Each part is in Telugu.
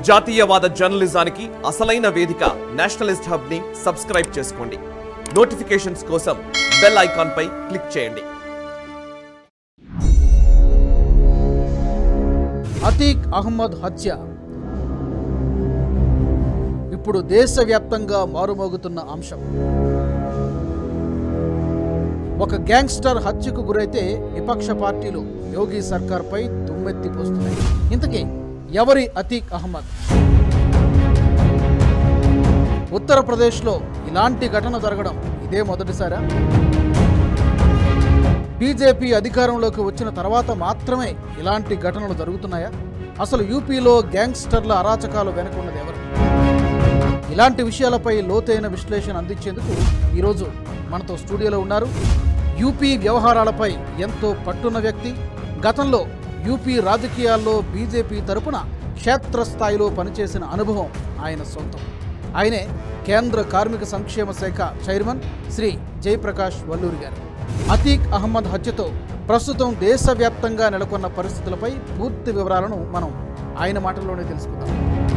జాతీయవాద జర్నలిజానికి అసలైన వేదిక నేషనలిస్ట్ హబ్ ని సబ్స్క్రైబ్ చేసుకోండి నోటిఫికేషన్స్ కోసం బెల్ ఐకాన్ పై క్లిక్ చేయండి అతీక్ అహ్మద్ హత్య ఇప్పుడు దేశవ్యాప్తంగా మారుమోగుతున్న అంశం ఒక గ్యాంగ్స్టర్ హత్యకు గురైతే విపక్ష పార్టీలు యోగి సర్కార్పై దుమ్మెత్తి పోస్తున్నాయి ఇంతకీ ఎవరి అతీక్ అహ్మద్ ఉత్తరప్రదేశ్లో ఇలాంటి ఘటన జరగడం ఇదే మొదటిసారా బీజేపీ అధికారంలోకి వచ్చిన తర్వాత మాత్రమే ఇలాంటి ఘటనలు జరుగుతున్నాయా అసలు యూపీలో గ్యాంగ్స్టర్ల అరాచకాలు వెనుక ఉన్నది ఎవరు ఇలాంటి విషయాలపై లోతైన విశ్లేషణ అందించేందుకు ఈరోజు మనతో స్టూడియోలో ఉన్నారు యూపీ వ్యవహారాలపై ఎంతో పట్టున్న వ్యక్తి గతంలో యూపీ రాజకీయాల్లో బీజేపీ తరపున క్షేత్రస్థాయిలో పనిచేసిన అనుభవం ఆయన సొంతం ఆయనే కేంద్ర కార్మిక సంక్షేమ శాఖ చైర్మన్ శ్రీ జయప్రకాష్ వల్లూరి గారు అతీక్ అహ్మద్ హత్యతో ప్రస్తుతం దేశవ్యాప్తంగా నెలకొన్న పరిస్థితులపై పూర్తి వివరాలను మనం ఆయన మాటల్లోనే తెలుసుకుందాం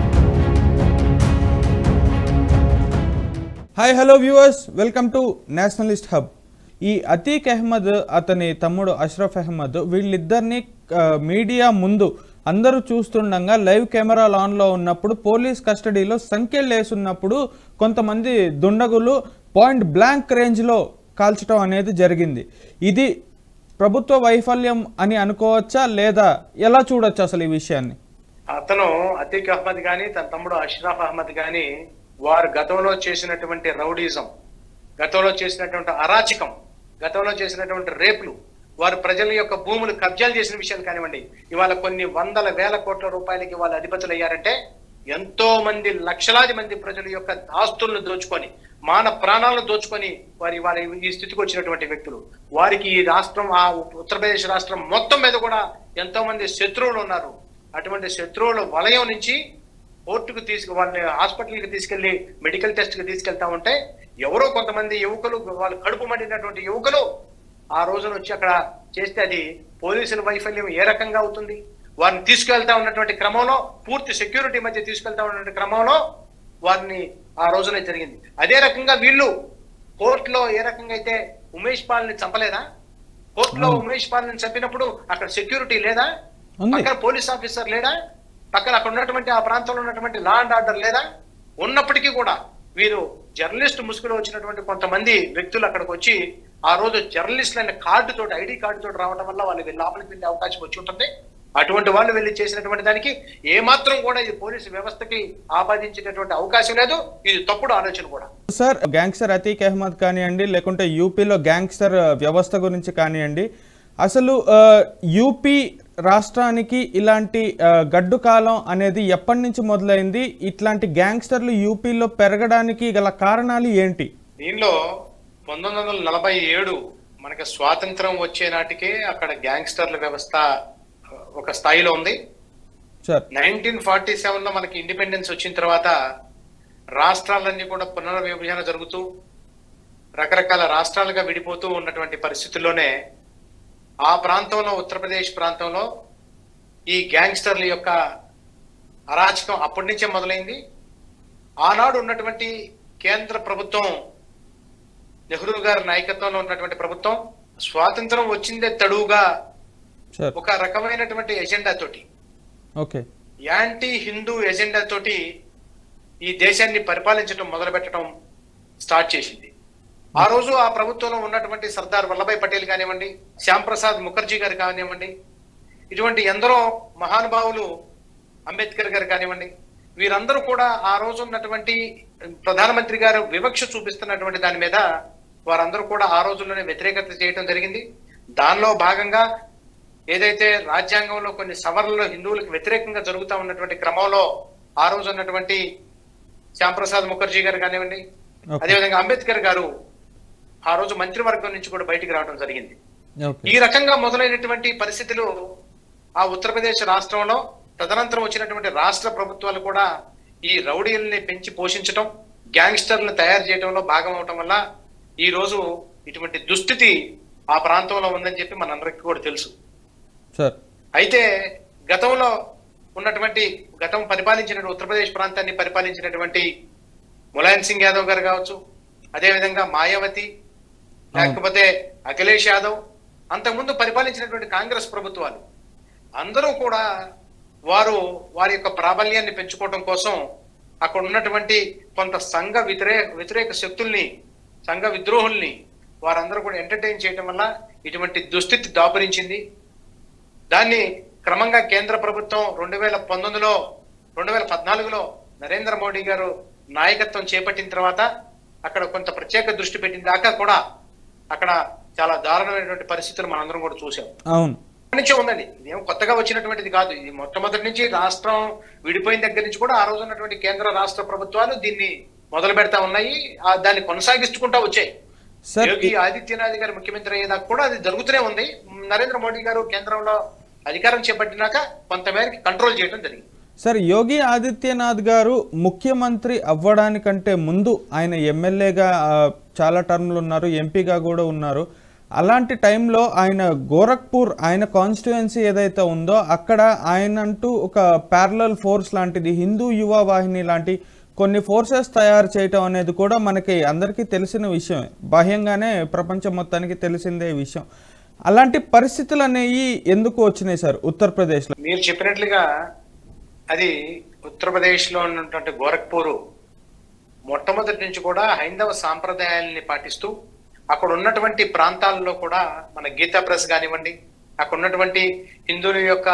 hi hello viewers welcome to nationalist hub ఈ అతీక్ అహ్మద్ అతని తమ్ముడు అష్రఫ్ అహ్మద్ వీళ్ళిద్దరిని ఆ, మీడియా ముందు అందరూ చూస్తుండగా లైవ్ కెమెరాలు ఆన్లో ఉన్నప్పుడు పోలీస్ కస్టడీలో సంఖ్యలు వేసున్నప్పుడు కొంతమంది దుండగులు పాయింట్ బ్లాంక్ రేంజ్లో కాల్చడం అనేది జరిగింది ఇది ప్రభుత్వ వైఫల్యం అని అనుకోవచ్చా లేదా ఎలా చూడొచ్చు అసలు ఈ విషయాన్ని అతను అతీక్ అహ్మద్ గాని తన తమ్ముడు అష్రఫ్ అహ్మద్ గాని వారు గతంలో చేసినటువంటి రౌడీజం గతంలో చేసినటువంటి అరాచకం గతంలో చేసినటువంటి రేపులు వారు ప్రజల యొక్క భూములు కబ్జాలు చేసిన విషయాలు కానివ్వండి ఇవాళ కొన్ని వందల వేల కోట్ల రూపాయలకి వాళ్ళు అధిపతులు అయ్యారంటే ఎంతో మంది లక్షలాది మంది ప్రజల యొక్క ఆస్తులను దోచుకొని మాన ప్రాణాలను దోచుకొని వారి వారి ఈ స్థితికి వచ్చినటువంటి వ్యక్తులు వారికి ఈ రాష్ట్రం ఆ ఉత్తరప్రదేశ్ రాష్ట్రం మొత్తం మీద కూడా ఎంతో మంది శత్రువులు ఉన్నారు అటువంటి శత్రువుల వలయం నుంచి కోర్టుకు తీసుకు వాళ్ళని హాస్పిటల్కి తీసుకెళ్లి మెడికల్ టెస్ట్ కి తీసుకెళ్తా ఉంటే ఎవరో కొంతమంది యువకులు వాళ్ళు కడుపు మండినటువంటి యువకులు ఆ రోజున వచ్చి అక్కడ చేస్తే అది పోలీసుల వైఫల్యం ఏ రకంగా అవుతుంది వారిని తీసుకెళ్తా ఉన్నటువంటి క్రమంలో పూర్తి సెక్యూరిటీ మధ్య తీసుకెళ్తా ఉన్నటువంటి క్రమంలో వారిని ఆ రోజున జరిగింది అదే రకంగా వీళ్ళు కోర్టులో ఏ రకంగా అయితే ఉమేష్ పాల్ని చంపలేదా కోర్టులో ఉమేష్ పాల్ని చంపినప్పుడు అక్కడ సెక్యూరిటీ లేదా ఉంది. పక్కన పోలీస్ ఆఫీసర్ లేడా పక్కన అక్కడ ఉన్నటువంటి ఆ ప్రాంతంలో ఉన్నటువంటి లా అండ్ ఆర్డర్ లేదా ఉన్నప్పటికీ కూడా వీరు జర్నలిస్ట్ ముసుగులో వచ్చినటువంటి కొంతమంది వ్యక్తులు అక్కడికి వచ్చి ఆ రోజు జర్నలిస్ట్ అనే కార్డు తోటి ఐడి కార్డు తోటి రావడం వల్ల వాళ్ళు వెళ్ళి లోపలికి వెళ్ళే అవకాశం వచ్చి ఉంటుంది అటువంటి వాళ్ళు వెళ్ళి చేసినటువంటి దానికి ఏమాత్రం కూడా ఇది పోలీసు వ్యవస్థకి ఆపాదించేటటువంటి అవకాశం లేదు ఇది తప్పుడు ఆలోచన కూడా సార్ గ్యాంగ్స్టర్ అతీక్ అహ్మద్ కానివ్వండి లేకుంటే యూపీలో గ్యాంగ్స్టర్ వ్యవస్థ గురించి కానివ్వండి అసలు ఆ, యూపీ రాష్ట్రానికి ఇలాంటి ఆ, గడ్డు కాలం అనేది ఎప్పటి నుంచి మొదలైంది ఇట్లాంటి గ్యాంగ్స్టర్లు యూపీలో పెరగడానికి గల కారణాలు ఏంటి దీనిలో పంతొమ్మిది వందల నలభై ఏడు మనకి స్వాతంత్రం వచ్చే నాటికే అక్కడ గ్యాంగ్స్టర్ల వ్యవస్థ ఒక స్థాయిలో ఉంది సార్ నైన్టీన్ ఫార్టీ సెవెన్ లో మనకి ఇండిపెండెన్స్ వచ్చిన తర్వాత రాష్ట్రాలన్నీ కూడా పునర్విభజన జరుగుతూ రకరకాల రాష్ట్రాలుగా విడిపోతూ ఉన్నటువంటి పరిస్థితుల్లోనే ఆ ప్రాంతంలో ఉత్తరప్రదేశ్ ప్రాంతంలో ఈ గ్యాంగ్స్టర్ల యొక్క అరాచకం అప్పటి నుంచే మొదలైంది ఆనాడు ఉన్నటువంటి కేంద్ర ప్రభుత్వం నెహ్రూ గారి నాయకత్వంలో ఉన్నటువంటి ప్రభుత్వం స్వాతంత్రం వచ్చిందే తడువుగా సార్ ఒక రకమైనటువంటి ఎజెండా తోటి ఓకే యాంటీ హిందూ ఎజెండా తోటి ఈ దేశాన్ని పరిపాలించడం మొదలు పెట్టడం స్టార్ట్ చేసింది ఆ రోజు ఆ ప్రభుత్వంలో ఉన్నటువంటి సర్దార్ వల్లభాయ్ పటేల్ కానివ్వండి శ్యామ్ ప్రసాద్ ముఖర్జీ గారు కానివ్వండి ఇటువంటి ఎందరో మహానుభావులు అంబేద్కర్ గారు కానివ్వండి వీరందరూ కూడా ఆ రోజు ఉన్నటువంటి ప్రధానమంత్రి గారు వివక్ష చూపిస్తున్నటువంటి దాని మీద వారందరూ కూడా ఆ రోజుల్లోనే వ్యతిరేకత చేయడం జరిగింది దానిలో భాగంగా ఏదైతే రాజ్యాంగంలో కొన్ని సవరణలు హిందువులకు వ్యతిరేకంగా జరుగుతూ ఉన్నటువంటి క్రమంలో ఆ రోజు ఉన్నటువంటి శ్యాంప్రసాద్ ముఖర్జీ గారు కానివ్వండి Okay. అదేవిధంగా అంబేద్కర్ గారు ఆ రోజు మంత్రివర్గం నుంచి కూడా బయటికి రావడం జరిగింది ఓకే ఈ రకంగా మొదలైనటువంటి పరిస్థితులు ఆ ఉత్తరప్రదేశ్ రాష్ట్రంలో తదనంతరం వచ్చినటువంటి రాష్ట్ర ప్రభుత్వాలు కూడా ఈ రౌడీల్ని పెంచి పోషించడం గ్యాంగ్స్టర్లను తయారు చేయడంలో భాగం అవటం వల్ల ఈ రోజు ఇటువంటి దుస్థితి ఆ ప్రాంతంలో ఉందని చెప్పి మనందరికీ కూడా తెలుసు సార్ అయితే గతంలో ఉన్నటువంటి గతం పరిపాలించిన ఉత్తరప్రదేశ్ ప్రాంతాన్ని పరిపాలించినటువంటి ములాయం సింగ్ యాదవ్ గారు కావచ్చు అదేవిధంగా మాయావతి లేకపోతే అఖిలేష్ యాదవ్ అంతకుముందు పరిపాలించినటువంటి కాంగ్రెస్ ప్రభుత్వాలు అందరూ కూడా వారు వారి యొక్క ప్రాబల్యాన్ని పెంచుకోవడం కోసం అక్కడ ఉన్నటువంటి కొంత సంఘ వ్యతిరేక వ్యతిరేక శక్తుల్ని సంఘ విద్రోహుల్ని వారందరూ కూడా ఎంటర్టైన్ చేయడం వల్ల ఇటువంటి దుస్థితి దాపురించింది దాన్ని క్రమంగా కేంద్ర ప్రభుత్వం రెండు వేల పంతొమ్మిదిలో రెండు వేల పద్నాలుగులో నరేంద్ర మోడీ గారు నాయకత్వం చేపట్టిన తర్వాత అక్కడ కొంత ప్రత్యేక దృష్టి పెట్టిన దాకా కూడా అక్కడ చాలా దారుణమైనటువంటి పరిస్థితులు మనందరం కూడా చూసాం అవును నుంచే ఉందండి ఇదేం కొత్తగా వచ్చినటువంటిది కాదు ఇది మొట్టమొదటి నుంచి రాష్ట్రం విడిపోయిన దగ్గర నుంచి కూడా ఆ రోజు ఉన్నటువంటి కేంద్ర రాష్ట్ర ప్రభుత్వాలు దీన్ని మొదలు పెడతా ఉన్నాయి ఆ దాన్ని కొనసాగిస్తుకుంటా వచ్చాయి సార్ యోగి ఆదిత్యనాథ్ గారు ముఖ్యమంత్రి అయ్యేదాకా కూడా అది జరుగుతూనే ఉంది నరేంద్ర మోడీ గారు కేంద్రంలో అధికారం చేపట్టినాక కొంతమేరకు కంట్రోల్ చేయడం జరిగింది సార్ యోగి ఆదిత్యనాథ్ గారు ముఖ్యమంత్రి అవ్వడానికంటే ముందు ఆయన ఎమ్మెల్యేగా ఆ, చాలా టర్మ్లు ఉన్నారు ఎంపీగా కూడా ఉన్నారు అలాంటి టైంలో ఆయన గోరఖ్పూర్ ఆయన కాన్స్టిట్యుయెన్సీ ఏదైతే ఉందో అక్కడ ఆయన అంటూ ఒక ప్యారలల్ ఫోర్స్ లాంటిది హిందూ యువ వాహిని లాంటి కొన్ని ఫోర్సెస్ తయారు చేయటం అనేది కూడా మనకి అందరికీ తెలిసిన విషయం బాహ్యంగానే ప్రపంచం మొత్తానికి తెలిసిందే విషయం అలాంటి పరిస్థితులు అనేవి ఎందుకు వచ్చినాయి సార్ ఉత్తరప్రదేశ్లో మీరు చెప్పినట్లుగా అది ఉత్తరప్రదేశ్ లో ఉన్నటువంటి గోరఖ్పూర్ మొట్టమొదటి నుంచి కూడా హైందవ సాంప్రదాయాల్ని పాటిస్తూ అక్కడ ఉన్నటువంటి ప్రాంతాల్లో కూడా మన గీతా ప్రెస్ కానివ్వండి అక్కడ ఉన్నటువంటి హిందువుల యొక్క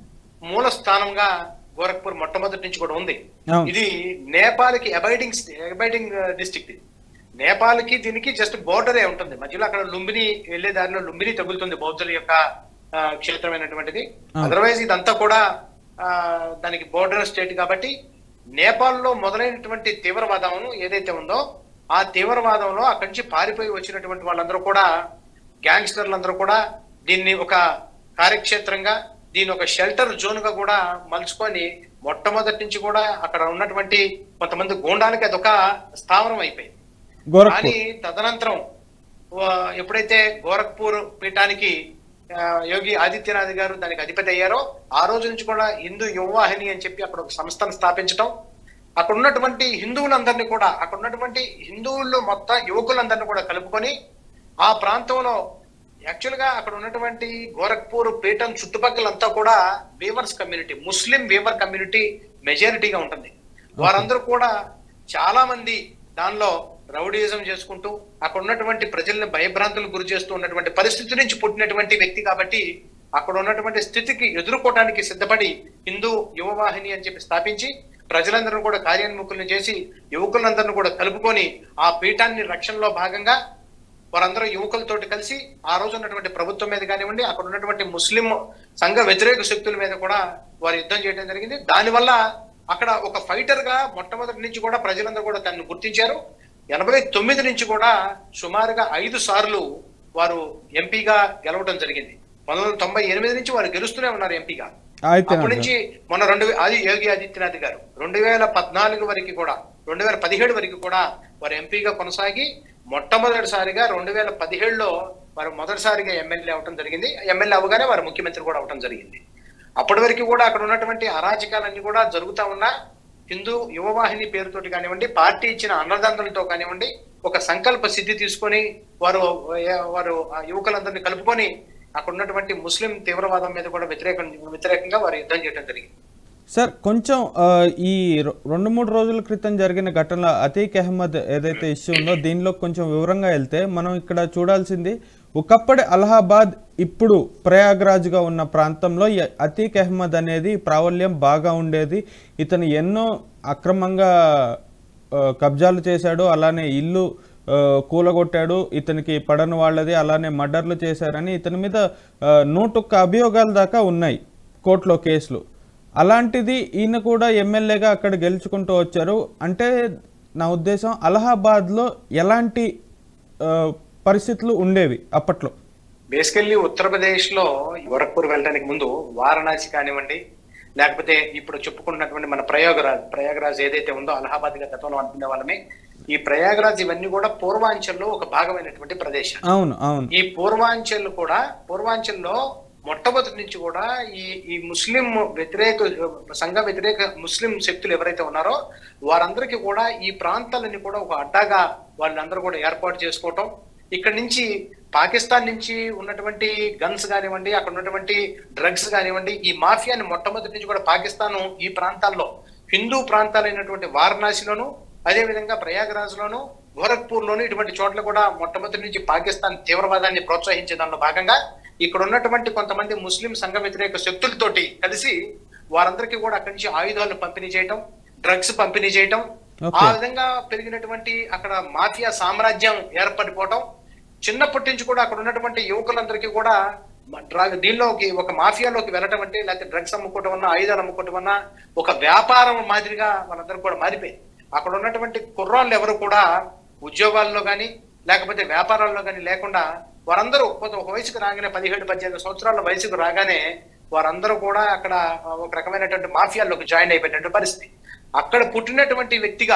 మూల స్థానంగా గోరఖ్పూర్ మొట్టమొదటి నుంచి కూడా ఉంది అవును. ఇది నేపాల్కి అబైడింగ్ అబైడింగ్ డిస్ట్రిక్ట్ ఇది నేపాల్కి దీనికి జస్ట్ బోర్డరే ఉంటుంది మధ్యలో అక్కడ లుంబిని వెళ్లే దారిలో లుంబిని తగులుతుంది బౌద్ధుల యొక్క ఆ, క్షేత్రమైనటువంటిది అదర్వైజ్ ఇదంతా కూడా ఆ, దానికి బోర్డర్ స్టేట్ కాబట్టి నేపాల్లో మొదలైనటువంటి తీవ్రవాదం ఏదైతే ఉందో ఆ తీవ్రవాదంలో అక్కడి నుంచి పారిపోయి వచ్చినటువంటి వాళ్ళందరూ కూడా గ్యాంగ్స్టర్లు అందరూ కూడా దీన్ని ఒక కార్యక్షేత్రంగా దీని ఒక షెల్టర్ జోన్ గా కూడా మలుచుకొని మొట్టమొదటి నుంచి కూడా అక్కడ ఉన్నటువంటి కొంతమంది గూండాలకి అదొక స్థావరం అయిపోయింది గోరఖ్పూర్ కానీ తదనంతరం ఆ, ఎప్పుడైతే గోరఖ్పూర్ పీఠానికి ఆ, యోగి ఆదిత్యనాథ్ గారు దానికి అధిపతి అయ్యారో ఆ రోజు నుంచి కూడా హిందూ యువవాహిని అని చెప్పి అక్కడ ఒక సంస్థను స్థాపించడం అక్కడ ఉన్నటువంటి హిందువులందరినీ కూడా అక్కడ ఉన్నటువంటి హిందువులు మొత్తం యువకులందరినీ కూడా కలుపుకొని ఆ ప్రాంతంలో యాక్చువల్ గా అక్కడ ఉన్నటువంటి గోరఖ్పూర్ పీఠం చుట్టుపక్కలంతా కూడా weavers community Muslim weaver community మెజారిటీగా ఉంటుంది వారందరూ కూడా చాలా మంది దానిలో రౌడీయిజం చేసుకుంటూ అక్కడ ఉన్నటువంటి ప్రజల్ని భయభ్రాంతులకు గురి చేస్తూ ఉన్నటువంటి పరిస్థితి నుంచి పుట్టినటువంటి వ్యక్తి కాబట్టి అక్కడ ఉన్నటువంటి స్థితికి ఎదుర్కోవడానికి సిద్ధపడి హిందూ యువవాహిని అని చెప్పి స్థాపించి ప్రజలందరూ కూడా కార్యోన్ముఖులను చేసి యువకులందరినీ కూడా కలుపుకొని ఆ పీఠాన్ని రక్షణలో భాగంగా వారందరూ యువకులతోటి కలిసి ఆ రోజు ఉన్నటువంటి ప్రభుత్వం మీద కానివ్వండి అక్కడ ఉన్నటువంటి ముస్లిం సంఘ వ్యతిరేక శక్తుల మీద కూడా వారు యుద్ధం చేయడం జరిగింది దానివల్ల అక్కడ ఒక ఫైటర్ గా మొట్టమొదటి నుంచి కూడా ప్రజలందరూ కూడా తనను గుర్తించారు ఎనభై తొమ్మిది నుంచి కూడా సుమారుగా ఐదు సార్లు వారు ఎంపీగా గెలవడం జరిగింది పంతొమ్మిది వందల తొంభై ఎనిమిది నుంచి వారు గెలుస్తూనే ఉన్నారు ఎంపీగా అయితే అప్పటి నుంచి మొన్న రెండు వే- ఆది యోగి ఆదిత్యనాథ్ గారు రెండు వేల పద్నాలుగు వరకు కూడా రెండు వేల పదిహేడు వరకు కూడా వారు ఎంపీగా కొనసాగి మొట్టమొదటిసారిగా రెండు వేల పదిహేడులో వారు మొదటిసారిగా ఎమ్మెల్యే అవటం జరిగింది ఎమ్మెల్యే అవగానే వారు ముఖ్యమంత్రి కూడా అవటం జరిగింది అప్పటి వరకు కూడా అక్కడ ఉన్నటువంటి అరాచకాలన్నీ కూడా జరుగుతా ఉన్నా హిందూ యువవాహిని పేరుతోటి కానివ్వండి పార్టీ ఇచ్చిన అన్నదండలతో కానివ్వండి ఒక సంకల్ప సిద్ధి తీసుకొని వారు ఏ- వారు ఆ యువకులందరినీ కలుపుకొని అక్కడ ఉన్నటువంటి ముస్లిం తీవ్రవాదం మీద కూడా వ్యతిరేకం వ్యతిరేకంగా వారు యుద్ధం చేయడం జరిగింది సార్ కొంచెం ఆ, ఈ రొ- రెండు మూడు రోజుల క్రితం జరిగిన ఘటనలో అతీక్ అహ్మద్ ఏదైతే ఇష్యూ ఉందో దీనిలో కొంచెం వివరంగా వెళ్తే మనం ఇక్కడ చూడాల్సింది ఒకప్పటి అలహాబాద్ ఇప్పుడు ప్రయాగ్రాజ్గా ఉన్న ప్రాంతంలో ఈ అతీక్ అహ్మద్ అనేది ప్రాబల్యం బాగా ఉండేది ఇతను ఎన్నో అక్రమంగా ఆ, కబ్జాలు చేశాడు అలానే ఇల్లు ఆ, కూలగొట్టాడు ఇతనికి పడని వాళ్ళది అలానే మర్డర్లు చేశారని ఇతని మీద ఆ, నూటొక్క అభియోగాల దాకా ఉన్నాయి కోర్టులో కేసులు అలాంటిది ఈయన కూడా ఎమ్మెల్యేగా అక్కడ గెలుచుకుంటూ వచ్చారు అంటే నా ఉద్దేశం అలహాబాద్లో ఎలాంటి ఆ, పరిస్థితులు ఉండేవి అప్పట్లో బేసికల్లీ ఉత్తరప్రదేశ్ లో గోరఖ్పూర్ వెళ్ళడానికి ముందు వారణాసి కానివ్వండి లేకపోతే ఇప్పుడు చెప్పుకున్నటువంటి మన ప్రయాగరాజ్ ప్రయాగరాజ్ ఏదైతే ఉందో అలహాబాద్ గా గతంలో అనుకునే వాళ్ళమే ఈ ప్రయాగరాజ్ ఇవన్నీ కూడా పూర్వాంచల్లో ఒక భాగమైనటువంటి ప్రదేశం అవును అవును ఈ పూర్వాంచల్ కూడా పూర్వాంచల్లో మొట్టమొదటి నుంచి కూడా ఈ ఈ ముస్లిం వ్యతిరేక సంఘ వ్యతిరేక ముస్లిం శక్తులు ఎవరైతే ఉన్నారో వారందరికీ కూడా ఈ ప్రాంతాలని కూడా ఒక అడ్డాగా వాళ్ళందరూ కూడా ఏర్పాటు చేసుకోవటం ఇక్కడ నుంచి పాకిస్తాన్ నుంచి ఉన్నటువంటి గన్స్ కానివ్వండి అక్కడ ఉన్నటువంటి డ్రగ్స్ కానివ్వండి ఈ మాఫియాని మొట్టమొదటి నుంచి కూడా పాకిస్తాన్ ఈ ప్రాంతాల్లో హిందూ ప్రాంతాలైనటువంటి వారణాసిలోను అదే విధంగా ప్రయాగరాజ్ లోను గోరఖ్పూర్ లోను ఇటువంటి చోట్ల కూడా మొట్టమొదటి నుంచి పాకిస్తాన్ తీవ్రవాదాన్ని ప్రోత్సహించే దానిలో భాగంగా ఇక్కడ ఉన్నటువంటి కొంతమంది ముస్లిం సంఘ వ్యతిరేక శక్తులతోటి కలిసి వారందరికీ కూడా అక్కడి నుంచి ఆయుధాలు పంపిణీ చేయటం డ్రగ్స్ పంపిణీ చేయటం Okay. ఆ విధంగా పెరిగినటువంటి అక్కడ మాఫియా సామ్రాజ్యం ఏర్పడిపోవటం చిన్నప్పటి నుంచి కూడా అక్కడ ఉన్నటువంటి యువకులందరికీ కూడా డ్రగ్ దీనిలోకి ఒక మాఫియాలోకి వెళ్ళటం అంటే లేకపోతే డ్రగ్స్ అమ్ముకోవటం అన్నా ఆయుధాలు అమ్ముకోవటం అన్నా ఒక వ్యాపారం మాదిరిగా వాళ్ళందరూ కూడా మారిపోయింది అక్కడ ఉన్నటువంటి కుర్రాళ్ళు ఎవరు కూడా ఉద్యోగాల్లో కానీ లేకపోతే వ్యాపారాల్లో కానీ లేకుండా వారందరూ కొంత ఒక వయసుకు రాగానే పదిహేడు పద్దెనిమిది సంవత్సరాల వయసుకు రాగానే వారందరూ కూడా అక్కడ ఒక రకమైనటువంటి మాఫియాల్లోకి జాయిన్ అయిపోయినటువంటి పరిస్థితి అక్కడ పుట్టినటువంటి వ్యక్తిగా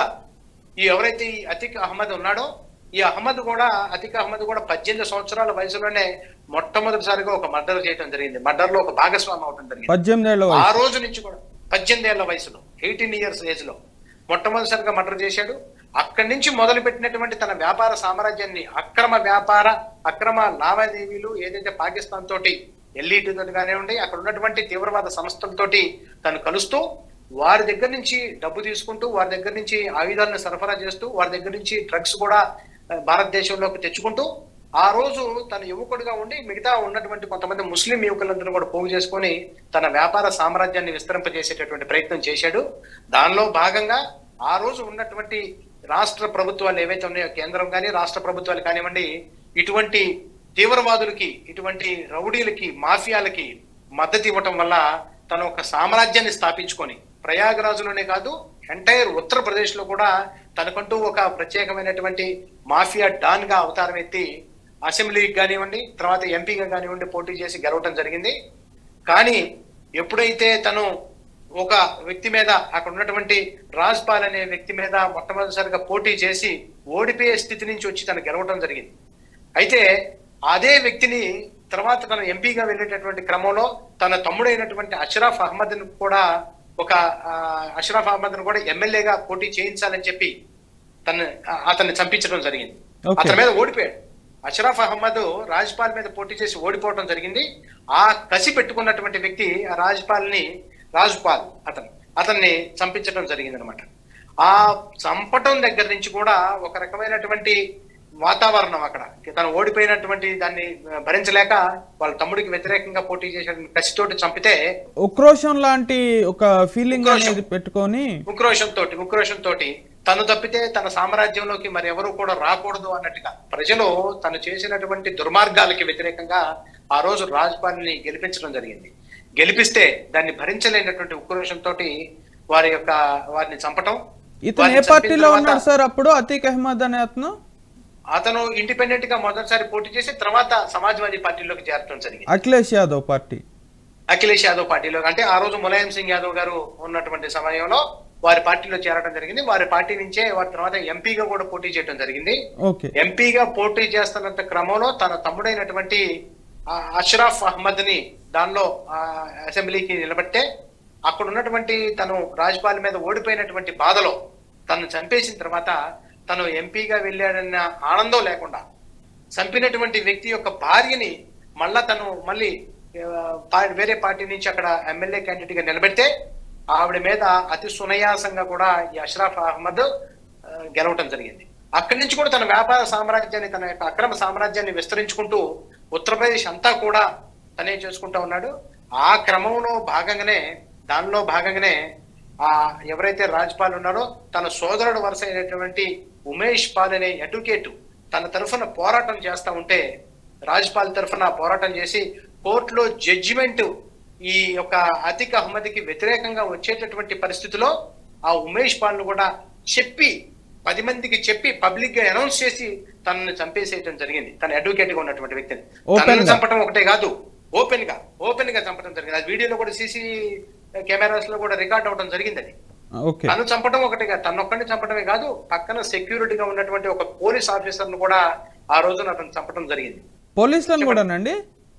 ఈ ఎవరైతే ఈ అతిక్ అహ్మద్ ఉన్నాడో ఈ అహ్మద్ కూడా అతిక్ అహ్మద్ కూడా పద్దెనిమిది సంవత్సరాల వయసులోనే మొట్టమొదటిసారిగా ఒక మర్డర్ చేయడం జరిగింది మర్డర్ లో ఒక భాగస్వామి అవడం జరిగింది పద్దెనిమిది ఏళ్ళ ఆ వయసు రోజు నుంచి కూడా పద్దెనిమిది ఏళ్ల వయసులో ఎయిటీన్ ఇయర్స్ ఏజ్ లో మొట్టమొదటిసారిగా మర్డర్ చేశాడు అక్కడి నుంచి మొదలు పెట్టినటువంటి తన వ్యాపార సామ్రాజ్యాన్ని అక్రమ వ్యాపార అక్రమ లావాదేవీలు ఏదైతే పాకిస్తాన్ తోటి ఎల్ఈటి తోటి కానివ్వండి అక్కడ ఉన్నటువంటి తీవ్రవాద సంస్థలతోటి తను కలుస్తూ వారి దగ్గర నుంచి డబ్బు తీసుకుంటూ వారి దగ్గర నుంచి ఆయుధాలను సరఫరా చేస్తూ వారి దగ్గర నుంచి డ్రగ్స్ కూడా ఆ, భారతదేశంలోకి తెచ్చుకుంటూ ఆ రోజు తన యువకుడిగా ఉండి మిగతా ఉన్నటువంటి కొంతమంది ముస్లిం యువకులందరూ కూడా పోగు చేసుకొని తన వ్యాపార సామ్రాజ్యాన్ని విస్తరింపజేసేటటువంటి ప్రయత్నం చేశాడు దానిలో భాగంగా ఆ రోజు ఉన్నటువంటి రాష్ట్ర ప్రభుత్వాలు ఏవైతే ఉన్నాయో కేంద్రం కానీ రాష్ట్ర ప్రభుత్వాలు కానివ్వండి ఇటువంటి తీవ్రవాదులకి ఇటువంటి రౌడీలకి మాఫియాలకి మద్దతు ఇవ్వటం వల్ల తను ఒక సామ్రాజ్యాన్ని స్థాపించుకొని ప్రయాగరాజులోనే కాదు ఎంటైర్ ఉత్తరప్రదేశ్ లో కూడా తనకంటూ ఒక ప్రత్యేకమైనటువంటి మాఫియా డాన్ గా అవతారం ఎత్తి అసెంబ్లీకి కానివ్వండి తర్వాత ఎంపీగా కానివ్వండి పోటీ చేసి గెలవటం జరిగింది కానీ ఎప్పుడైతే తను ఒక వ్యక్తి మీద అక్కడ ఉన్నటువంటి రాజ్పాల్ అనే వ్యక్తి మీద మొట్టమొదటిసారిగా పోటీ చేసి ఓడిపోయే స్థితి నుంచి వచ్చి తను గెలవటం జరిగింది అయితే అదే వ్యక్తిని తర్వాత తన ఎంపీగా వెళ్ళేటటువంటి క్రమంలో తన తమ్ముడైనటువంటి అష్రఫ్ అహ్మద్ కూడా ఒక ఆ, అష్రఫ్ అహ్మద్ కూడా ఎమ్మెల్యేగా పోటీ చేయించాలని చెప్పి తను అతన్ని చంపించడం జరిగింది Okay. అతని మీద ఓడిపోయాడు అష్రఫ్ అహ్మద్ రాజ్పాల్ మీద పోటీ చేసి ఓడిపోవడం జరిగింది ఆ కసి పెట్టుకున్నటువంటి వ్యక్తి ఆ రాజ్పాల్ ని రాజ్పాల్ అతను అతన్ని చంపించడం జరిగింది అనమాట ఆ చంపటం దగ్గర నుంచి కూడా ఒక రకమైనటువంటి వాతావరణం అక్కడ తను ఓడిపోయినటువంటి దాన్ని భరించలేక వాళ్ళ తమ్ముడికి వ్యతిరేకంగా పోటీ చేసిన కసితోటి చంపితే ఉక్రోషం లాంటి ఒక ఫీలింగ్ ఉక్రోషం. అనేది పెట్టుకొని ఉక్రోషం తోటి ఉక్రోషం తోటి తను తప్పితే తన సామ్రాజ్యంలోకి మరి ఎవరు కూడా రాకూడదు అన్నట్టుగా ప్రజలు తను చేసినటువంటి దుర్మార్గాలకి వ్యతిరేకంగా ఆ రోజు రాజ్పాల్ని గెలిపించడం జరిగింది గెలిపిస్తే దాన్ని భరించలేనటువంటి ఉక్రోషం తోటి వారి యొక్క వారిని చంపటం ఇతను వారిని ఏ చంపిన పార్టీలో తర్వాత ఉన్నాడు సార్ అప్పుడు అతీక్ అహ్మద్ అనే అతను అతను ఇండిపెండెంట్ గా మొదటిసారి పోటీ చేసి తర్వాత సమాజ్వాదీ పార్టీలోకి చేరటం జరిగింది అఖిలేష్ యాదవ్ పార్టీ అఖిలేష్ యాదవ్ పార్టీలో అంటే ఆ రోజు ములాయం సింగ్ యాదవ్ గారు ఉన్నటువంటి సమయంలో వారి పార్టీలో చేరడం జరిగింది వారి పార్టీ నుంచే వారి తర్వాత ఎంపీగా కూడా పోటీ చేయడం జరిగింది ఓకే ఎంపీగా పోటీ చేస్తున్నంత క్రమంలో తన తమ్ముడైనటువంటి ఆ, అష్రఫ్ అహ్మద్ ని దానిలో ఆ, అసెంబ్లీకి నిలబెట్టే అక్కడ ఉన్నటువంటి తను రాజ్పాల్ మీద ఓడిపోయినటువంటి బాధలో తను చంపేసిన తర్వాత తను ఎంపీగా వెళ్ళాడన్న ఆనందం లేకుండా చంపినటువంటి వ్యక్తి యొక్క భార్యని మళ్ళా తను మళ్ళీ ఆ, పా- వేరే పార్టీ నుంచి అక్కడ ఎమ్మెల్యే క్యాండిడేట్ గా నిలబెడితే ఆవిడ మీద అతి సునయాసంగా కూడా ఈ అష్రఫ్ అహ్మద్ ఆ, గెలవటం జరిగింది అక్కడి నుంచి కూడా తన వ్యాపార సామ్రాజ్యాన్ని తన యొక్క అక్రమ సామ్రాజ్యాన్ని విస్తరించుకుంటూ ఉత్తరప్రదేశ్ అంతా కూడా తనే చేసుకుంటా ఉన్నాడు ఆ క్రమంలో భాగంగానే దానిలో భాగంగానే ఆ ఎవరైతే రాజ్పాల్ ఉన్నారో తన సోదరుడు వరుస అయినటువంటి ఉమేష్ పాల్ అనే అడ్వకేట్ తన తరఫున పోరాటం చేస్తా ఉంటే రాజ్పాల్ తరఫున పోరాటం చేసి కోర్టులో జడ్జిమెంట్ ఈ యొక్క అతిక్ అహ్మద్కి వ్యతిరేకంగా వచ్చేటటువంటి పరిస్థితిలో ఆ ఉమేష్ పాల్ ను కూడా చెప్పి పది మందికి చెప్పి పబ్లిక్ గా అనౌన్స్ చేసి తనని చంపేసేయడం జరిగింది తన అడ్వకేట్ గా ఉన్నటువంటి వ్యక్తిని Open తనని గా. చంపడం ఒకటే కాదు ఓపెన్ గా ఓపెన్ గా చంపడం జరిగింది అది వీడియోలో కూడా సీసీ కెమెరాస్ లో కూడా రికార్డ్ అవడం జరిగింది అది ఓకే తను చంపడం ఒకటిగా తను ఒక్కడిని చంపడమే కాదు పక్కన సెక్యూరిటీ గా ఉన్నటువంటి ఒక పోలీస్ ఆఫీసర్ ను కూడా ఆ రోజున అతను చంపడం జరిగింది పోలీసులను కూడానండి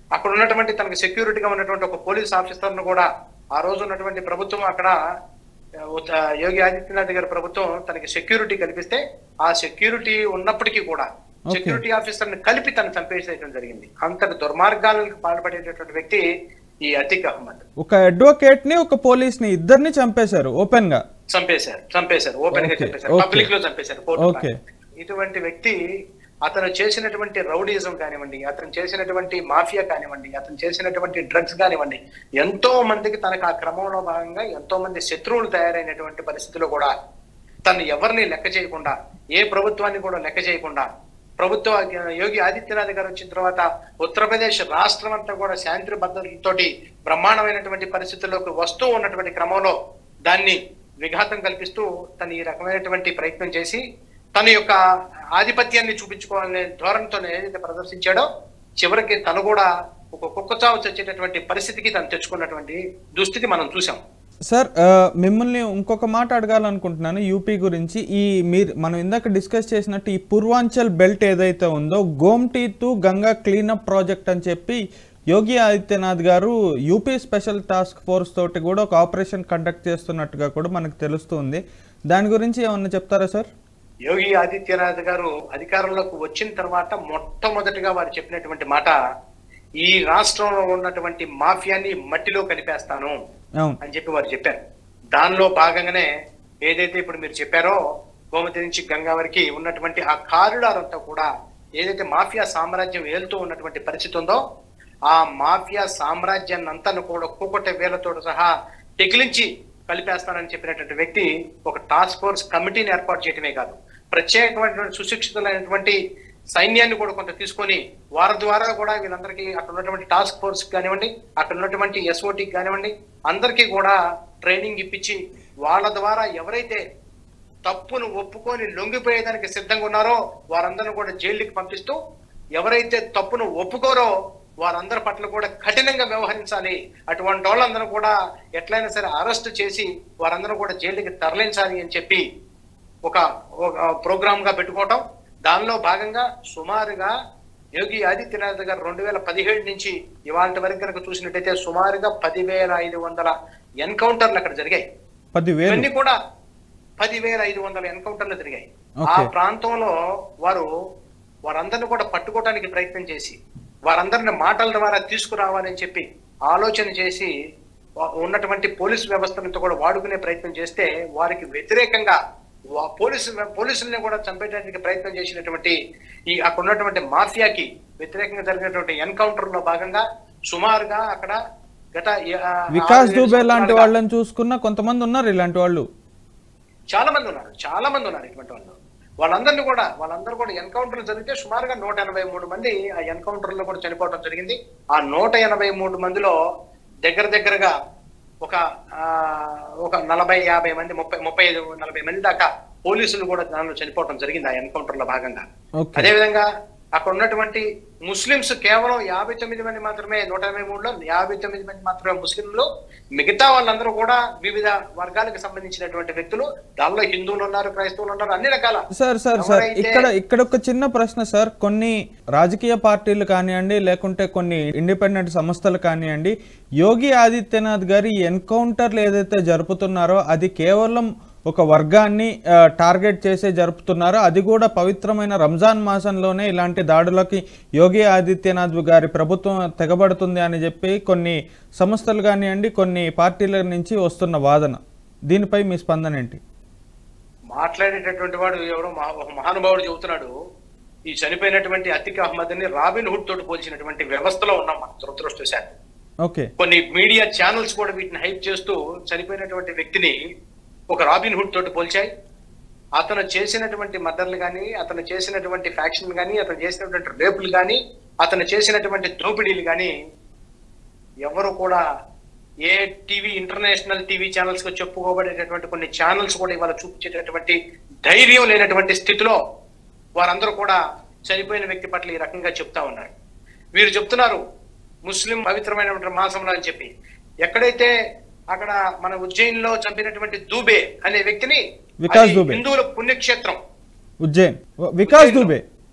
అక్కడ ఉన్నటువంటి తనకి సెక్యూరిటీగా ఉన్నటువంటి ఒక పోలీస్ ఆఫీసర్ ను కూడా ఆ రోజు ఉన్నటువంటి ప్రభుత్వం అక్కడ ఆ, ఉత- యోగి ఆదిత్యనాథ్ గారి ప్రభుత్వం తనకి సెక్యూరిటీ కల్పిస్తే ఆ సెక్యూరిటీ ఉన్నప్పటికీ కూడా Okay. సెక్యూరిటీ ఆఫీసర్ ని కలిపి తను చంపేసేయడం జరిగింది అంతటి దుర్మార్గాలకు పాల్పడేటటువంటి వ్యక్తి ఈ అతిక్ అహ్మద్ ఒక అడ్వకేట్ ని ఒక పోలీస్ ని ఇద్దరిని చంపేశారు ఓపెన్ గా చంపేశారు చంపేశారు ఓపెన్ గా Okay, చంపేశారు okay. పబ్లిక్ లో చంపేశారు కోర్టు Okay. ఇటువంటి వ్యక్తి అతను చేసినటువంటి రౌడీజం కానివ్వండి అతను చేసినటువంటి మాఫియా కానివ్వండి అతను చేసినటువంటి డ్రగ్స్ కానివ్వండి ఎంతో మందికి తనకు ఆ క్రమంలో భాగంగా ఎంతో మంది శత్రువులు తయారైనటువంటి పరిస్థితిలో కూడా తను ఎవరిని లెక్క చేయకుండా ఏ ప్రభుత్వాన్ని కూడా లెక్క చేయకుండా ప్రభుత్వ యోగి ఆదిత్యనాథ్ గారు వచ్చిన తర్వాత ఉత్తరప్రదేశ్ రాష్ట్రం అంతా కూడా శాంతి భద్రతలతోటి బ్రహ్మాండమైనటువంటి పరిస్థితుల్లోకి వస్తూ ఉన్నటువంటి క్రమంలో దాన్ని విఘాతం కల్పిస్తూ తను ఈ రకమైనటువంటి ప్రయత్నం చేసి తన యొక్క ఆధిపత్యాన్ని చూపించుకోవాలనే ధోరణితో ఏదైతే ప్రదర్శించాడో చివరికి తను కూడా ఒక కుక్క చావు చచ్చేటటువంటి పరిస్థితికి తను తెచ్చుకున్నటువంటి దుస్థితి మనం చూసాం సార్ ఆ, మిమ్మల్ని ఇంకొక మాట అడగాలనుకుంటున్నాను యూపీ గురించి ఈ మీరు మనం ఇందాక డిస్కస్ చేసినట్టు ఈ పూర్వాంచల్ బెల్ట్ ఏదైతే ఉందో Gomti to Ganga cleanup project అని చెప్పి యోగి ఆదిత్యనాథ్ గారు యూపీ స్పెషల్ టాస్క్ ఫోర్స్ తోటి కూడా ఒక ఆపరేషన్ కండక్ట్ చేస్తున్నట్టుగా కూడా మనకు తెలుస్తుంది దాని గురించి ఏమన్నా చెప్తారా సార్ యోగి ఆదిత్యనాథ్ గారు అధికారంలోకి వచ్చిన తర్వాత మొట్టమొదటిగా వారు చెప్పినటువంటి మాట ఈ రాష్ట్రంలో ఉన్నటువంటి మాఫియాని మట్టిలో కలిపేస్తాను అవును అని చెప్పి వారు చెప్పారు దానిలో భాగంగానే ఏదైతే ఇప్పుడు మీరు చెప్పారో గోమతి నుంచి గంగా వరకు ఉన్నటువంటి ఆ కారిడార్ అంతా కూడా ఏదైతే మాఫియా సామ్రాజ్యం ఏలుతూ ఉన్నటువంటి పరిస్థితి ఉందో ఆ మాఫియా సామ్రాజ్యాన్ని అంతా కూడా కూకొట్టే వేలతో సహా తెగిలించి కలిపేస్తానని చెప్పినటువంటి వ్యక్తి ఒక టాస్క్ ఫోర్స్ కమిటీని ఏర్పాటు చేయడమే కాదు ప్రత్యేకమైనటువంటి సుశిక్షితులైనటువంటి సైన్యాన్ని కూడా కొంత తీసుకొని వారి ద్వారా కూడా వీళ్ళందరికీ అక్కడ ఉన్నటువంటి టాస్క్ ఫోర్స్ కానివ్వండి అక్కడ ఉన్నటువంటి ఎస్ఓటీకి కానివ్వండి అందరికీ కూడా ట్రైనింగ్ ఇప్పించి వాళ్ళ ద్వారా ఎవరైతే తప్పును ఒప్పుకొని లొంగిపోయేదానికి సిద్ధంగా ఉన్నారో వారందరిని కూడా జైలుకి పంపిస్తూ ఎవరైతే తప్పును ఒప్పుకోరో వారందరి పట్ల కూడా కఠినంగా వ్యవహరించాలి అటువంటి వాళ్ళందరూ కూడా ఎట్లయినా సరే అరెస్ట్ చేసి వారందరూ కూడా జైలుకి తరలించాలి అని చెప్పి ఒక ప్రోగ్రామ్ గా పెట్టుకోవటం దానిలో భాగంగా సుమారుగా యోగి ఆదిత్యనాథ్ గారు రెండు వేల పదిహేడు నుంచి ఇవాళ వరకు కనుక చూసినట్టయితే సుమారుగా పదివేల ఐదు వందల ఎన్కౌంటర్లు అక్కడ జరిగాయి పదివేలు ఇవన్నీ కూడా పదివేల ఐదు వందల ఎన్కౌంటర్లు జరిగాయి ఆ Okay. ప్రాంతంలో వారు వారందరిని కూడా పట్టుకోవడానికి ప్రయత్నం చేసి వారందరిని మాటల ద్వారా తీసుకురావాలని చెప్పి ఆలోచన చేసి వా- ఉన్నటువంటి పోలీసు వ్యవస్థనంతా కూడా వాడుకునే ప్రయత్నం చేస్తే వారికి వ్యతిరేకంగా వా- పోలీసు పోలీసుల్ని కూడా చంపేయడానికి ప్రయత్నం చేసినటువంటి ఈ అక్కడ ఉన్నటువంటి మాఫియాకి వ్యతిరేకంగా జరిగినటువంటి ఎన్కౌంటర్ లో భాగంగా సుమారుగా అక్కడ గత ఆ, వికాస్ ఆరు ఏడు దూబే లాంటి సంవత్సరాలుగా- వాళ్ళని చూసుకున్న కొంతమంది ఉన్నారు ఇలాంటి వాళ్ళు చాలా మంది ఉన్నారు చాలా మంది ఉన్నారు ఇటువంటి వాళ్ళు వాళ్ళందరినీ కూడా వాళ్ళందరూ కూడా ఎన్కౌంటర్ జరిగితే సుమారుగా నూట ఎనభై మూడు మంది ఆ ఎన్కౌంటర్ లో కూడా చనిపోవడం జరిగింది ఆ నూట ఎనభై మూడు మందిలో దగ్గర దగ్గరగా ఒక ఆ, ఒక నలభై యాభై మంది ముప్పై ముప్పై ఐదు నలభై మంది దాకా పోలీసులు కూడా దానిలో చనిపోవడం జరిగింది ఆ ఎన్కౌంటర్ లో భాగంగా ఓకే అదేవిధంగా అక్కడ ఉన్నటువంటి ముస్లింస్ కేవలం యాభై తొమ్మిది మంది మాత్రమే నూట ఎనభై మూడులో యాభై తొమ్మిది మంది మాత్రమే ముస్లింలు మిగతా వాళ్ళందరూ కూడా వివిధ వర్గాలకు సంబంధించినటువంటి వ్యక్తులు దానిలో హిందువులు ఉన్నారు క్రైస్తవులు ఉన్నారు అన్ని రకాల సార్ సార్ సార్ ఎవరైతే- ఇక్కడ ఇక్కడ ఒక చిన్న ప్రశ్న సార్ కొన్ని రాజకీయ పార్టీలు కానివ్వండి లేకుంటే కొన్ని ఇండిపెండెంట్ సంస్థలు కానివ్వండి యోగి ఆదిత్యనాథ్ గారి ఎన్కౌంటర్లు ఏదైతే జరుపుతున్నారో అది కేవలం ఒక వర్గాన్ని ఆ, టార్గెట్ చేసే జరుపుతున్నారో అది కూడా పవిత్రమైన రంజాన్ మాసంలోనే ఇలాంటి దాడులకి యోగి ఆదిత్యనాథ్ గారి ప్రభుత్వం తెగబడుతుంది అని చెప్పి కొన్ని సంస్థలు కానివ్వండి కొన్ని పార్టీల నుంచి వస్తున్న వాదన దీనిపై మీ స్పందన ఏంటి మాట్లాడేటటువంటి వాడు ఎవరో మహా- ఒక మహానుభావుడు చెబుతున్నాడు ఈ చనిపోయినటువంటి అతిక్ అహ్మద్ ని రాబిన్ హుడ్ తోటి పోల్చినటువంటి వ్యవస్థలో ఉన్నాం మనం దురదృష్టశాతం ఓకే కొన్ని మీడియా ఛానల్స్ కూడా వీటిని హైప్ చేస్తూ చనిపోయినటువంటి వ్యక్తిని ఒక రాబిన్ హుడ్ తోటి పోల్చాయి అతను చేసినటువంటి మర్డర్లు కానీ అతను చేసినటువంటి ఫ్యాక్షన్ కానీ అతను చేసినటువంటి రేపులు కానీ అతను చేసినటువంటి దోపిడీలు కానీ ఎవరు కూడా ఏ టీవీ ఇంటర్నేషనల్ టీవీ ఛానల్స్ గా చెప్పుకోబడేటటువంటి కొన్ని ఛానల్స్ కూడా ఇవాళ చూపించేటటువంటి ధైర్యం లేనటువంటి స్థితిలో వారందరూ కూడా చనిపోయిన వ్యక్తి పట్ల ఈ రకంగా చెప్తా ఉన్నారు వీరు చెప్తున్నారు ముస్లిం పవిత్రమైనటువంటి మాసంలో అని చెప్పి ఎక్కడైతే అక్కడ మన ఉజ్జయిన్ లో చంపినటువంటి దూబే అనే వ్యక్తిని వికాస్ అది దూబే. హిందువుల పుణ్యక్షేత్రం ఉజ్జయిన్ వికాస్ దుబే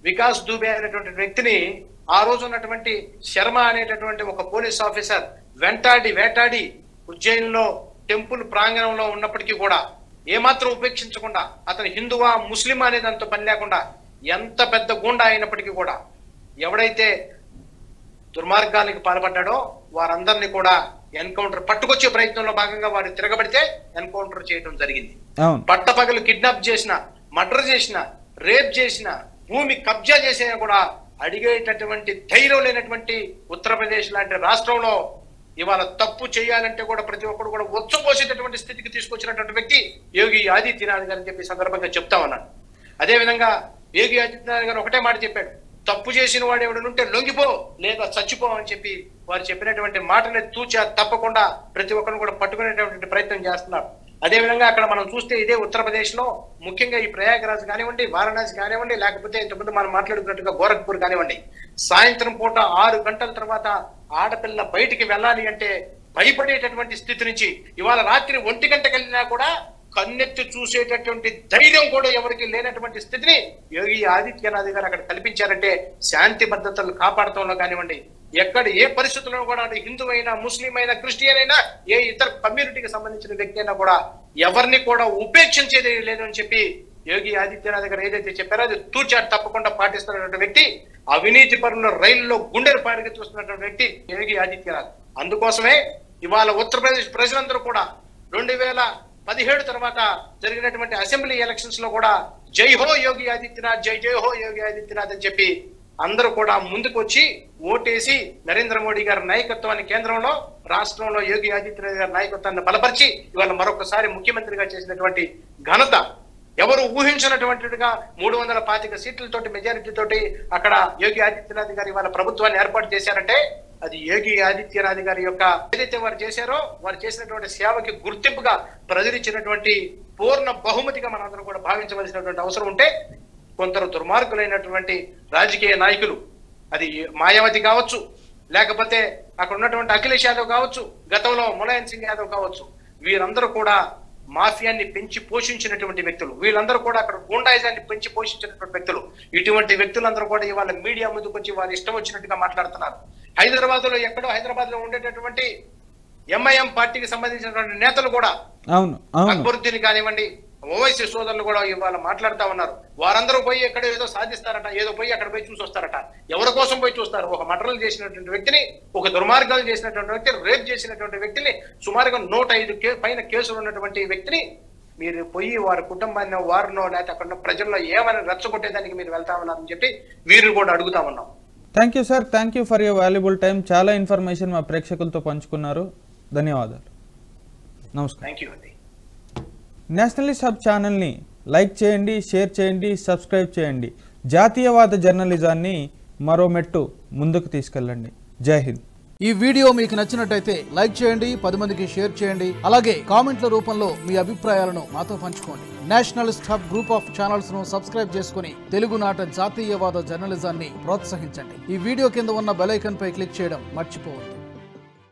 వికాస్ దూబే అనేటువంటి వ్యక్తిని ఆ రోజు ఉన్నటువంటి శర్మ అనేటటువంటి ఒక పోలీస్ ఆఫీసర్ వెంటాడి వేటాడి ఉజ్జయిన్లో టెంపుల్ ప్రాంగణంలో ఉన్నప్పటికీ కూడా ఏమాత్రం ఉపేక్షించకుండా అతను హిందువా ముస్లిం అనే దాంతో పని లేకుండా ఎంత పెద్ద గుండా అయినప్పటికీ కూడా ఎవడైతే దుర్మార్గానికి పాల్పడ్డాడో వారందరినీ కూడా ఎన్కౌంటర్ పట్టుకొచ్చే ప్రయత్నంలో భాగంగా వారు తిరగబడితే ఎన్కౌంటర్ చేయడం జరిగింది అవును పట్టపగలు కిడ్నాప్ చేసిన మర్డర్ చేసిన రేప్ చేసిన భూమి కబ్జా చేసినా కూడా అడిగేటటువంటి ధైర్యం లేనటువంటి ఉత్తరప్రదేశ్ లాంటి రాష్ట్రంలో ఇవాళ తప్పు చేయాలంటే కూడా ప్రతి ఒక్కరు కూడా ఉచ్చపోసేటటువంటి స్థితికి తీసుకొచ్చినటువంటి వ్యక్తి యోగి ఆదిత్యనాథ్ గారు అని చెప్పి సందర్భంగా చెప్తా ఉన్నాను అదే విధంగా యోగి ఆదిత్యనాథ్ గారు ఒకటే మాట చెప్పాడు తప్పు చేసిన వాడు ఎవడనుంటే లొంగిపో లేదా చచ్చిపో అని చెప్పి వారు చెప్పినటువంటి మాటని తూచా తప్పకుండా ప్రతి ఒక్కరు కూడా పట్టుకునేటటువంటి ప్రయత్నం చేస్తున్నారు అదే విధంగా అక్కడ మనం చూస్తే ఇదే ఉత్తరప్రదేశ్ లో ముఖ్యంగా ఈ ప్రయాగరాజ్ కానివ్వండి వారణాసి కానివ్వండి లేకపోతే ఇంతకుముందు మనం మాట్లాడుకున్నట్టుగా గోరఖ్పూర్ కానివ్వండి సాయంత్రం పూట ఆరు గంటల తర్వాత ఆడపిల్ల బయటికి వెళ్ళాలి అంటే భయపడేటటువంటి స్థితి నుంచి ఇవాళ రాత్రి ఒంటి గంటకి వెళ్ళినా కూడా కన్నెత్తి చూసేటటువంటి ధైర్యం కూడా ఎవరికి లేనటువంటి స్థితిని యోగి ఆదిత్యనాథ్ గారు అక్కడ కల్పించారంటే శాంతి భద్రతలు కాపాడటంలో కానివ్వండి ఎక్కడ ఏ పరిస్థితుల్లో కూడా అది హిందూ అయినా ముస్లిం అయినా క్రిస్టియన్ అయినా ఏ ఇతర కమ్యూనిటీకి సంబంధించిన వ్యక్తి అయినా కూడా ఎవరిని కూడా ఉపేక్షించేది లేదు అని చెప్పి యోగి ఆదిత్యనాథ్ గారు ఏదైతే చెప్పారో అది తూచా తప్పకుండా పాటిస్తున్నటువంటి వ్యక్తి అవినీతి పరుల రైల్లో గుండెలు పారిగెత్తుస్తున్నటువంటి వ్యక్తి యోగి ఆదిత్యనాథ్ అందుకోసమే ఇవాళ ఉత్తరప్రదేశ్ ప్రజలందరూ కూడా రెండు వేల పదిహేడు తర్వాత జరిగినటువంటి అసెంబ్లీ ఎలక్షన్స్ లో కూడా జై హో యోగి ఆదిత్యనాథ్ జై జై హో యోగి ఆదిత్యనాథ్ అని చెప్పి అందరూ కూడా ముందుకు వచ్చి ఓటేసి నరేంద్ర మోడీ గారి నాయకత్వాన్ని కేంద్రంలో రాష్ట్రంలో యోగి ఆదిత్యనాథ్ గారి నాయకత్వాన్ని బలపరిచి ఇవాళ మరొకసారి ముఖ్యమంత్రిగా చేసినటువంటి ఘనత ఎవరు ఊహించినటువంటిగా మూడు వందల పాతిక సీట్లతోటి మెజారిటీ తోటి అక్కడ యోగి ఆదిత్యనాథ్ గారు ఇవాళ ప్రభుత్వాన్ని ఏర్పాటు చేశారంటే అది యోగి ఆదిత్యనాథ్ గారి యొక్క ఏదైతే వారు చేశారో వారు చేసినటువంటి సేవకి గుర్తింపుగా ప్రజలు ఇచ్చినటువంటి పూర్ణ బహుమతిగా మనందరం కూడా భావించవలసినటువంటి అవసరం ఉంటే కొందరు దుర్మార్గులైనటువంటి రాజకీయ నాయకులు అది మాయావతి కావచ్చు లేకపోతే అక్కడ ఉన్నటువంటి అఖిలేష్ యాదవ్ కావచ్చు గతంలో ములాయం సింగ్ యాదవ్ కావచ్చు వీరందరూ కూడా మాఫియాన్ని పెంచి పోషించినటువంటి వ్యక్తులు వీళ్ళందరూ కూడా అక్కడ గుండాయిజాన్ని పెంచి పోషించినటువంటి వ్యక్తులు ఇటువంటి వ్యక్తులందరూ కూడా ఇవాళ మీడియా ముందుకు వచ్చి వారి ఇష్టం వచ్చినట్టుగా మాట్లాడుతున్నారు హైదరాబాద్ లో ఎక్కడో హైదరాబాద్ లో ఉండేటటువంటి ఎంఐఎం పార్టీకి సంబంధించినటువంటి నేతలు కూడా అవును అవును అక్బరుద్దీన్ కానివ్వండి ఓవైసీ సోదరులు కూడా ఇవాళ మాట్లాడుతా ఉన్నారు వారందరూ పోయి ఎక్కడ ఏదో సాధిస్తారట ఏదో పోయి అక్కడ పోయి చూసి వస్తారట ఎవరి కోసం పోయి చూస్తారు ఒక మటర్లు చేసినటువంటి వ్యక్తిని ఒక దుర్మార్గాలు చేసినటువంటి వ్యక్తి రేప్ చేసినటువంటి వ్యక్తిని సుమారుగా నూట ఐదు కే పైన కేసులు ఉన్నటువంటి వ్యక్తిని మీరు పోయి వారి కుటుంబాన్ని వారినో లేకపోతే అక్కడ ఉన్న ప్రజల్లో ఏమైనా రెచ్చగొట్టేదానికి మీరు వెళ్తా ఉన్నారని చెప్పి వీరు కూడా అడుగుతా ఉన్నాం thank you sir thank you for your valuable time చాలా ఇన్ఫర్మేషన్ మా ప్రేక్షకులతో పంచుకున్నారు ధన్యవాదాలు నమస్కారం థ్యాంక్ యూ అండి నేషనలిస్ట్ హబ్ ఛానల్ని లైక్ చేయండి షేర్ చేయండి సబ్స్క్రైబ్ చేయండి జాతీయవాద జర్నలిజాన్ని మరో మెట్టు ముందుకు తీసుకెళ్ళండి జై హింద్ ఈ వీడియో మీకు నచ్చినట్టయితే లైక్ చేయండి పది మందికి షేర్ చేయండి అలాగే కామెంట్ల రూపంలో మీ అభిప్రాయాలను మాతో పంచుకోండి nationalist hub group of channels ను సబ్స్క్రైబ్ చేసుకుని తెలుగునాట జాతీయవాద జర్నలిజాన్ని ప్రోత్సహించండి ఈ వీడియో కింద ఉన్న బెల్ ఐకాన్ పై క్లిక్ చేయడం మర్చిపోవద్దు